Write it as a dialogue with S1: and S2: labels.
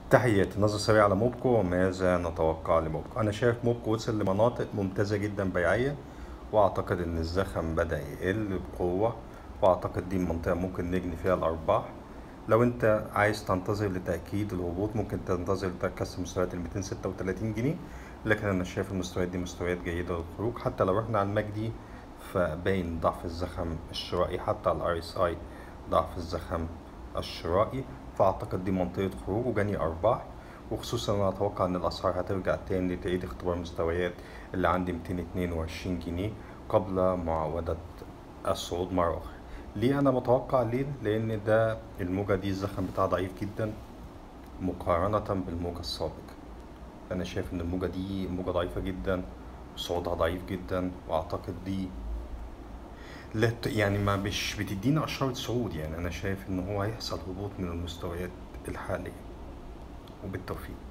S1: تحياتي نظرة سريعة على موبكو وماذا نتوقع لموبكو أنا شايف موبكو وصل لمناطق ممتازة جدا بيعية وأعتقد إن الزخم بدأ يقل بقوة وأعتقد دي المنطقة ممكن نجني فيها الأرباح لو أنت عايز تنتظر لتأكيد الهبوط ممكن تنتظر تكسر مستويات ال 236 جنيه لكن أنا شايف المستويات دي مستويات جيدة للخروج حتى لو رحنا على المجدي فباين ضعف الزخم الشرائي حتى على الار اس اي ضعف الزخم الشرائي فأعتقد دي منطقة خروج وجني أرباح وخصوصا أنا أتوقع إن الأسعار هترجع تاني تعيد اختبار مستويات اللي عندي 222 جنيه قبل معاودة الصعود مرة أخرى ليه أنا متوقع ليه؟ لأن ده الموجة دي الزخم بتاعها ضعيف جدا مقارنة بالموجة السابقة أنا شايف إن الموجة دي موجة ضعيفة جدا صعودها ضعيف جدا وأعتقد دي لا ت- يعني ما مش بتدينا اشاره صعود يعني انا شايف ان هو هيحصل هبوط من المستويات الحاليه وبالتوفيق